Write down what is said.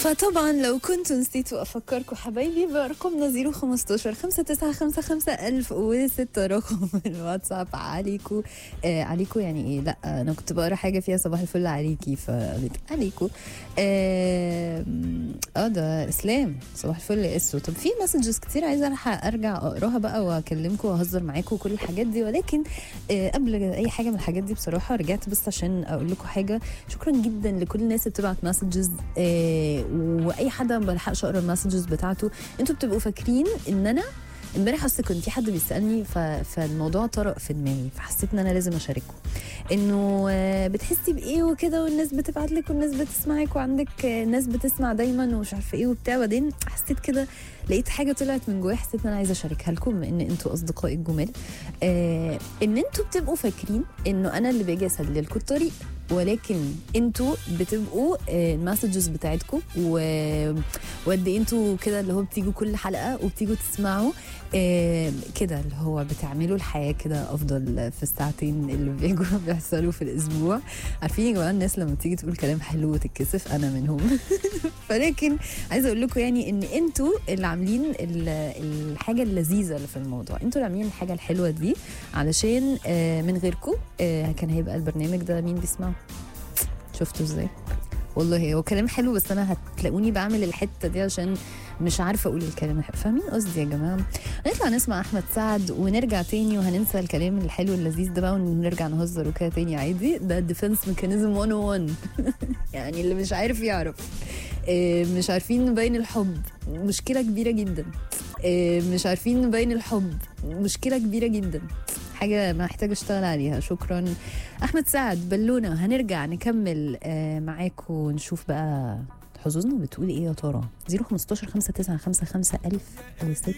فطبعا لو كنتوا نسيتوا افكركم حبايبي بارقامنا 015 5955 1006 رقم الواتساب عليكو آه عليكو يعني ايه لا انا كنت بقرا حاجه فيها صباح الفل عليكي فقلت عليكو اه آه، ده اسلام صباح الفل يا اسو طب في مسجز كتير عايزه الحق ارجع اقراها بقى واكلمكم واهزر معاكم وكل الحاجات دي ولكن آه قبل اي حاجه من الحاجات دي بصراحه رجعت بس عشان اقول لكم حاجه شكرا جدا لكل الناس اللي بتبعت مسجز آه واي حد ما بلحقش اقرا المسجز بتاعته انتوا بتبقوا فاكرين ان انا امبارح اصل كان في حد بيسالني ف... فالموضوع طرق في دماغي فحسيت ان انا لازم اشارككم انه آه، بتحسي بايه وكده والناس بتبعت لك والناس بتسمعك وعندك آه، ناس بتسمع دايما ومش عارفه ايه وبتاع بعدين حسيت كده لقيت حاجه طلعت من جوايا حسيت ان انا عايزه اشاركها لكم بما ان انتوا اصدقائي الجمال آه ان انتوا بتبقوا فاكرين انه انا اللي باجي اسللكم الطريق ولكن انتوا بتبقوا آه، المسجز بتاعتكم و- وقد ايه انتوا كده اللي هو بتيجوا كل حلقه وبتيجوا تسمعوا آه، كده اللي هو بتعملوا الحياه كده افضل في الساعتين اللي بيجوا بيحصلوا في الاسبوع عارفين يا جماعه الناس لما بتيجي تقول كلام حلو وتتكسف انا منهم فلكن عايزه اقول لكم يعني ان انتوا اللي عاملين ال- الحاجه اللذيذه اللي في الموضوع انتوا اللي عاملين الحاجه الحلوه دي علشان آه، من غيركم كان هيبقى البرنامج ده مين بيسمعه شفتوا ازاي والله هو كلام حلو بس انا هتلاقوني بعمل الحته دي عشان مش عارفه اقول الكلام الحلو فاهمين قصدي يا جماعه هنطلع نسمع احمد سعد ونرجع تاني وهننسى الكلام الحلو اللذيذ ده بقى ونرجع نهزر وكده تاني عادي ده ديفنس ميكانيزم 101 يعني اللي مش عارف يعرف آه، مش عارفين نبين الحب مشكله كبيره جدا آه، مش عارفين نبين الحب مشكله كبيره جدا حاجه محتاجه اشتغل عليها شكرا احمد سعد بلونه هنرجع نكمل آه، معاكم ونشوف بقى حظوظنا بتقول ايه يا ترى 015 595 5000 6